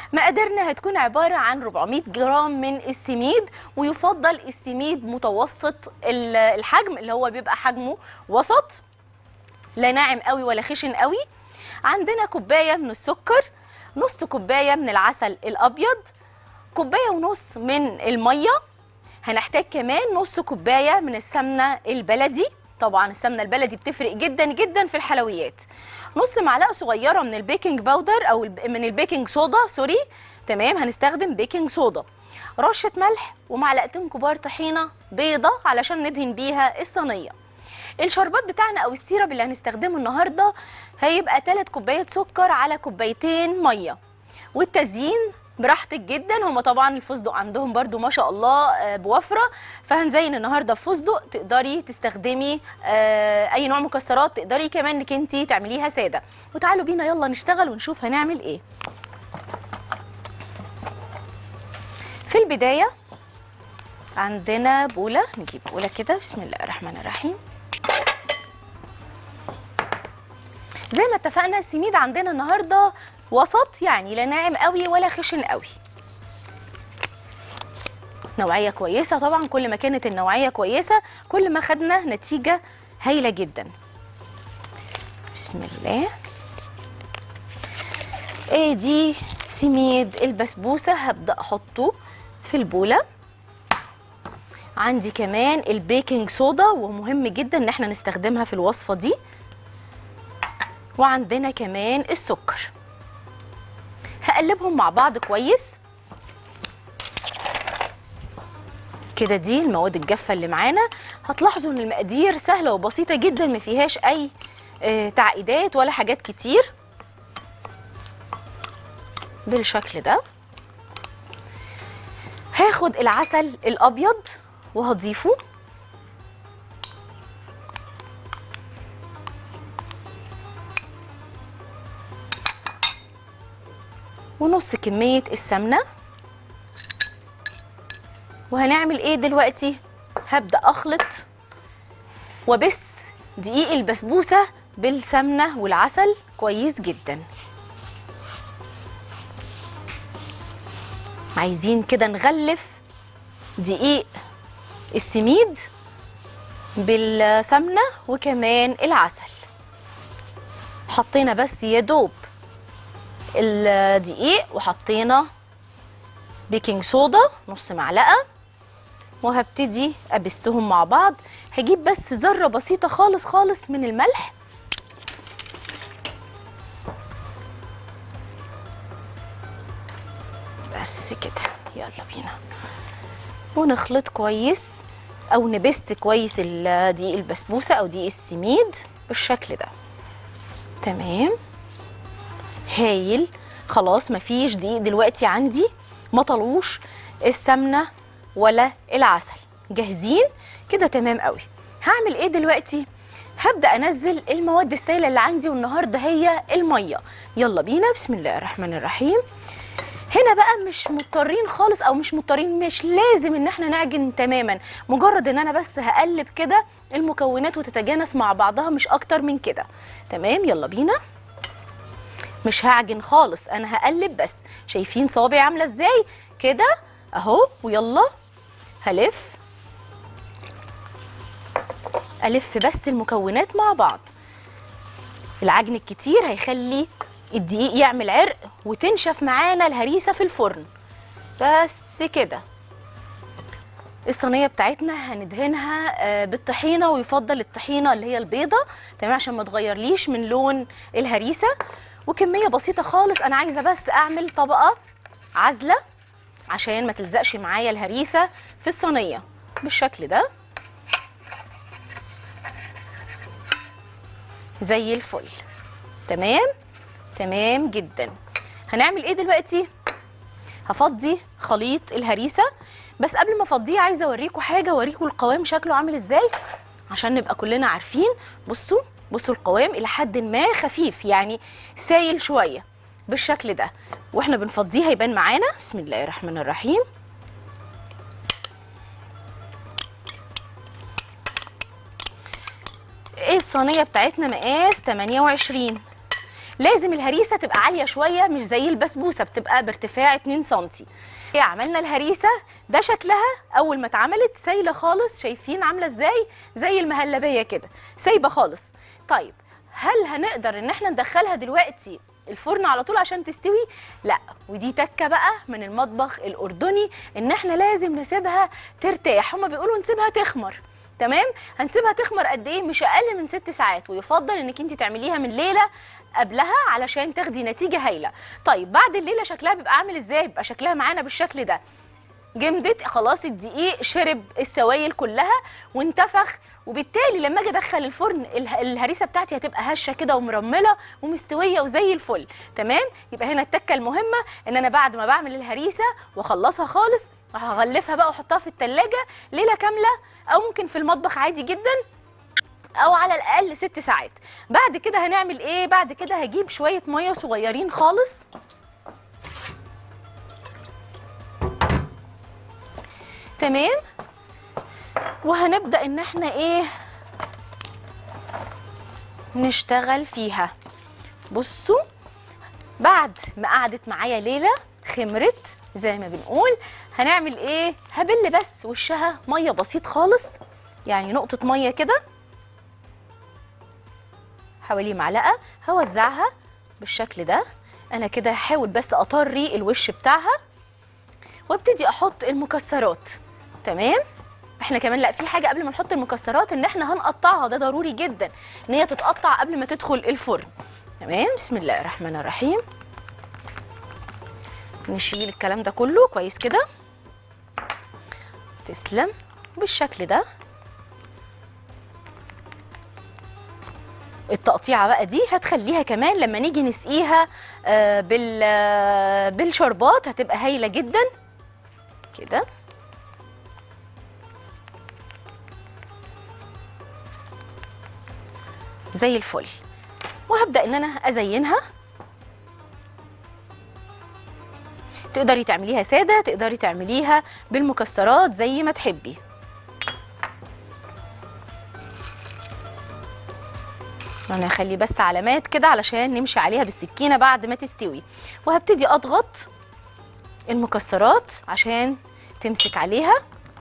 مقاديرنا هتكون عبارة عن 400 جرام من السميد ويفضل السميد متوسط ال- الحجم اللي هو بيبقى حجمه وسط لا ناعم قوي ولا خشن قوي عندنا كوباية من السكر نص كوباية من العسل الأبيض كوباية ونص من المية هنحتاج كمان نص كوباية من السمنة البلدي طبعا السمنة البلدي بتفرق جدا جدا في الحلويات نص معلقة صغيرة من البيكنج باودر أو الب- من البيكنج صودا سوري تمام هنستخدم بيكنج صودا رشة ملح ومعلقتين كبار طحينة بيضة علشان ندهن بيها الصينية الشربات بتاعنا او السيرب اللي هنستخدمه النهارده هيبقى 3 كوبايات سكر على كوبايتين ميه والتزيين براحتك جدا هما طبعا الفستق عندهم برضو ما شاء الله آه، بوفره فهنزين النهارده فستق تقدري تستخدمي آه، اي نوع مكسرات تقدري كمان انك انت تعمليها ساده وتعالوا بينا يلا نشتغل ونشوف هنعمل ايه في البدايه عندنا بوله نجيب بوله كده بسم الله الرحمن الرحيم زي ما اتفقنا السميد عندنا النهارده وسط يعني لا ناعم قوي ولا خشن قوي نوعيه كويسه طبعا كل ما كانت النوعيه كويسه كل ما خدنا نتيجه هايله جدا بسم الله ادي سميد البسبوسه هبدا احطه في البوله عندي كمان البيكنج صودا ومهم جدا ان احنا نستخدمها في الوصفه دي وعندنا كمان السكر هقلبهم مع بعض كويس كده دي المواد الجافه اللي معانا هتلاحظوا ان المقادير سهله وبسيطه جدا ما فيهاش اي آه، تعقيدات ولا حاجات كتير بالشكل ده هاخد العسل الابيض وهضيفه ونص كمية السمنة وهنعمل ايه دلوقتي هبدأ اخلط وبس دقيق البسبوسة بالسمنة والعسل كويس جدا عايزين كده نغلف دقيق السميد بالسمنة وكمان العسل حطينا بس يا دوب الدقيق وحطينا بيكنج صودا نص معلقه وهبتدي ابسهم مع بعض هجيب بس ذره بسيطه خالص خالص من الملح بس كده يلا بينا ونخلط كويس او نبس كويس ال- دقيق البسبوسه او دقيق السميد بالشكل ده تمام هايل خلاص مفيش دقيق دلوقتي عندي ما طلوش السمنه ولا العسل جاهزين كده تمام قوي هعمل ايه دلوقتي هبدا انزل المواد السائله اللي عندي والنهارده هي الميه يلا بينا بسم الله الرحمن الرحيم هنا بقى مش مضطرين خالص او مش مضطرين مش لازم ان احنا نعجن تماما مجرد ان انا بس هقلب كده المكونات وتتجانس مع بعضها مش اكتر من كده تمام يلا بينا مش هعجن خالص انا هقلب بس شايفين صوابعي عامله ازاي كده اهو ويلا هلف الف بس المكونات مع بعض العجن الكتير هيخلي الدقيق يعمل عرق وتنشف معانا الهريسه في الفرن بس كده الصينيه بتاعتنا هندهنها آه، بالطحينه ويفضل الطحينه اللي هي البيضه تمام عشان ما تغيرليش من لون الهريسه وكميه بسيطه خالص انا عايزه بس اعمل طبقه عازله عشان ما تلزقش معايا الهريسه في الصينيه بالشكل ده زي الفل تمام تمام جدا هنعمل ايه دلوقتي هفضي خليط الهريسه بس قبل ما افضيه عايزه اوريكم حاجه اوريكم القوام شكله عامل ازاي عشان نبقى كلنا عارفين بصوا بصوا القوام الى حد ما خفيف يعني سايل شويه بالشكل ده واحنا بنفضيه هيبان معانا بسم الله الرحمن الرحيم ايه الصينيه بتاعتنا مقاس 28 لازم الهريسه تبقى عاليه شويه مش زي البسبوسه بتبقى بارتفاع 2 سم إيه عملنا الهريسه ده شكلها اول ما اتعملت سايله خالص شايفين عامله ازاي زي المهلبيه كده سايبه خالص طيب هل هنقدر ان احنا ندخلها دلوقتي الفرن على طول عشان تستوي لا ودي تكه بقى من المطبخ الاردني ان احنا لازم نسيبها ترتاح هما بيقولوا نسيبها تخمر تمام هنسيبها تخمر قد ايه مش اقل من ست ساعات ويفضل انك انت تعمليها من ليله قبلها علشان تاخدي نتيجه هايله طيب بعد الليله شكلها بيبقى عامل ازاي بيبقى شكلها معانا بالشكل ده جمدت خلاص الدقيق شرب السوائل كلها وانتفخ وبالتالي لما اجي ادخل الفرن اله- الهريسه بتاعتي هتبقى هشه كده ومرمله ومستويه وزي الفل تمام يبقى هنا التكه المهمه ان انا بعد ما بعمل الهريسه واخلصها خالص هغلفها بقى واحطها في التلاجة ليله كامله او ممكن في المطبخ عادي جدا او على الاقل ست ساعات بعد كده هنعمل ايه بعد كده هجيب شويه ميه صغيرين خالص تمام وهنبدا ان احنا ايه نشتغل فيها بصوا بعد ما قعدت معايا ليله خمرت زي ما بنقول هنعمل ايه هبل بس وشها ميه بسيط خالص يعني نقطه ميه كده حوالي معلقه هوزعها بالشكل ده انا كده هحاول بس اطري الوش بتاعها وابتدي احط المكسرات تمام احنا كمان لا في حاجه قبل ما نحط المكسرات ان احنا هنقطعها ده ضروري جدا ان هي تتقطع قبل ما تدخل الفرن تمام بسم الله الرحمن الرحيم نشيل الكلام ده كله كويس كده تسلم بالشكل ده التقطيعه بقى دي هتخليها كمان لما نيجي نسقيها آه، بال آه، بالشربات هتبقى هايله جدا كده زي الفل وهبدا ان انا ازينها تقدري تعمليها ساده تقدري تعمليها بالمكسرات زي ما تحبي انا هخلي بس علامات كده علشان نمشي عليها بالسكينه بعد ما تستوي وهبتدي اضغط المكسرات عشان تمسك عليها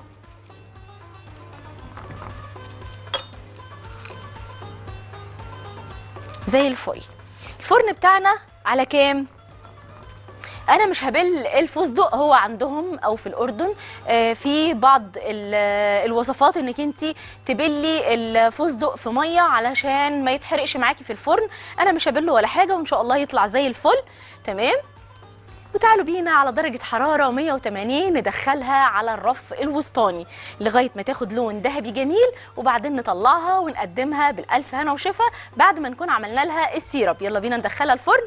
زي الفل الفرن بتاعنا على كام انا مش هبل الفستق هو عندهم او في الاردن آه، في بعض ال- آه، الوصفات انك انت تبلي الفستق في ميه علشان ما يتحرقش معاكي في الفرن انا مش هبله ولا حاجه وان شاء الله يطلع زي الفل تمام وتعالوا بينا على درجة حرارة 180 ندخلها على الرف الوسطاني لغاية ما تاخد لون ذهبي جميل وبعدين نطلعها ونقدمها بالألف هنا وشفا بعد ما نكون عملنا لها السيرب يلا بينا ندخلها الفرن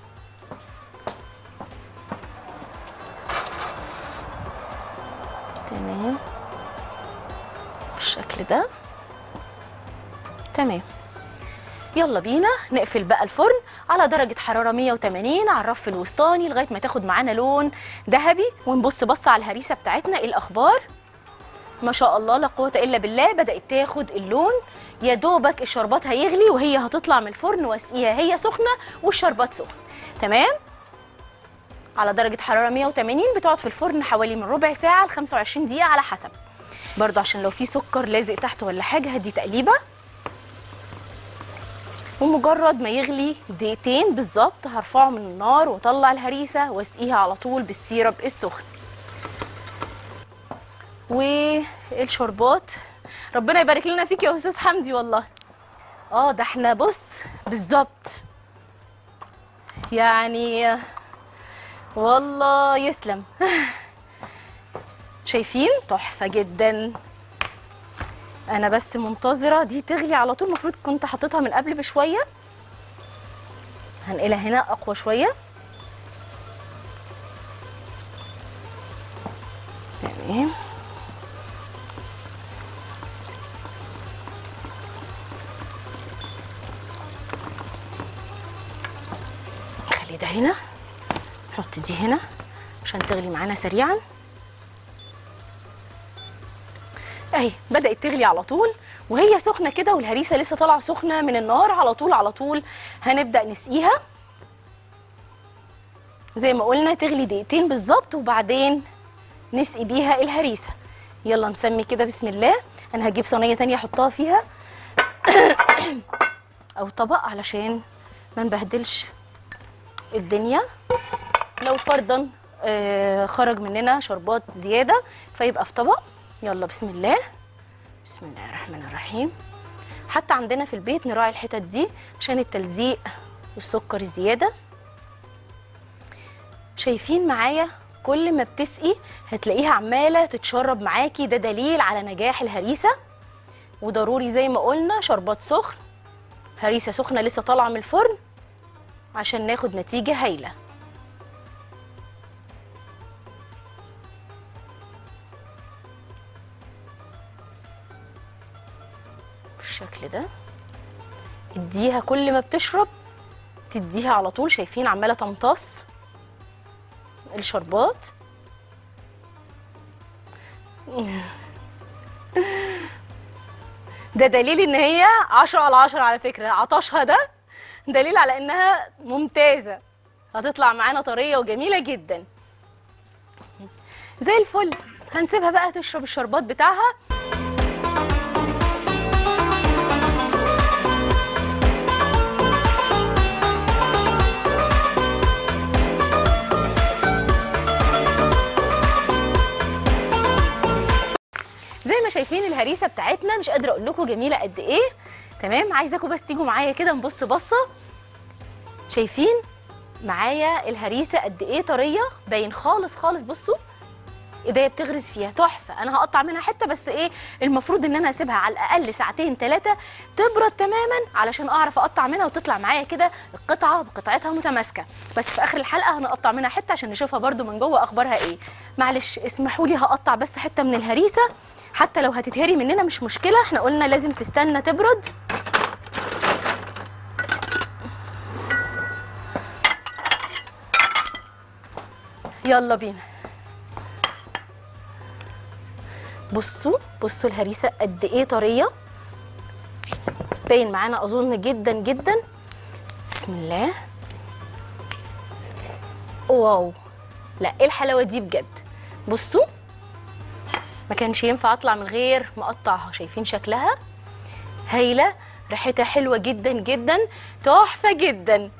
تمام بالشكل ده تمام يلا بينا نقفل بقى الفرن على درجة حرارة 180 على الرف الوسطاني لغاية ما تاخد معانا لون ذهبي ونبص بص على الهريسة بتاعتنا ايه الأخبار ما شاء الله لا قوة إلا بالله بدأت تاخد اللون يا دوبك الشربات هيغلي وهي هتطلع من الفرن واسقيها هي سخنة والشربات سخن تمام على درجة حرارة 180 بتقعد في الفرن حوالي من ربع ساعة ل 25 دقيقة على حسب برضو عشان لو في سكر لازق تحت ولا حاجة هدي تقليبة ومجرد ما يغلي دقيقتين بالظبط هرفعه من النار واطلع الهريسه واسقيها على طول بالسيرب السخن والشربات ربنا يبارك لنا فيك يا استاذ حمدي والله اه ده احنا بص بالظبط يعني والله يسلم شايفين تحفه جدا انا بس منتظره دي تغلي على طول المفروض كنت حطيتها من قبل بشويه هنقلها هنا اقوى شويه تمام خلي ده هنا نحط دي هنا عشان تغلي معانا سريعا اهي بدات تغلي على طول وهي سخنه كده والهريسه لسه طالعه سخنه من النار على طول على طول هنبدا نسقيها زي ما قلنا تغلي دقيقتين بالظبط وبعدين نسقي بيها الهريسه يلا نسمي كده بسم الله انا هجيب صينيه تانية احطها فيها او طبق علشان ما نبهدلش الدنيا لو فرضا آه، خرج مننا شربات زياده فيبقى في طبق يلا بسم الله بسم الله الرحمن الرحيم حتى عندنا في البيت نراعي الحتت دي عشان التلزيق والسكر الزياده شايفين معايا كل ما بتسقي هتلاقيها عماله تتشرب معاكي ده دليل على نجاح الهريسه وضروري زي ما قلنا شربات سخن هريسه سخنه لسه طالعه من الفرن عشان ناخد نتيجه هايله بالشكل ده اديها كل ما بتشرب تديها على طول شايفين عماله تمتص الشربات ده دليل ان هي عشرة على عشرة على فكرة عطشها ده دليل على انها ممتازة هتطلع معانا طرية وجميلة جدا زي الفل هنسيبها بقى تشرب الشربات بتاعها زي ما شايفين الهريسه بتاعتنا مش قادره اقول لكم جميله قد ايه تمام عايزاكم بس تيجوا معايا كده نبص بصه شايفين معايا الهريسه قد ايه طريه باين خالص خالص بصوا ايديا بتغرز فيها تحفه انا هقطع منها حته بس ايه المفروض ان انا اسيبها على الاقل ساعتين ثلاثه تبرد تماما علشان اعرف اقطع منها وتطلع معايا كده القطعه بقطعتها متماسكه بس في اخر الحلقه هنقطع منها حته عشان نشوفها برده من جوه اخبارها ايه معلش اسمحوا لي هقطع بس حته من الهريسه حتى لو هتتهري مننا مش مشكله احنا قلنا لازم تستنى تبرد يلا بينا بصوا بصوا الهريسه قد ايه طريه باين معانا اظن جدا جدا بسم الله واو لا ايه الحلاوه دي بجد بصوا ما كانش ينفع اطلع من غير ما اقطعها شايفين شكلها هايله ريحتها حلوه جدا جدا تحفه جدا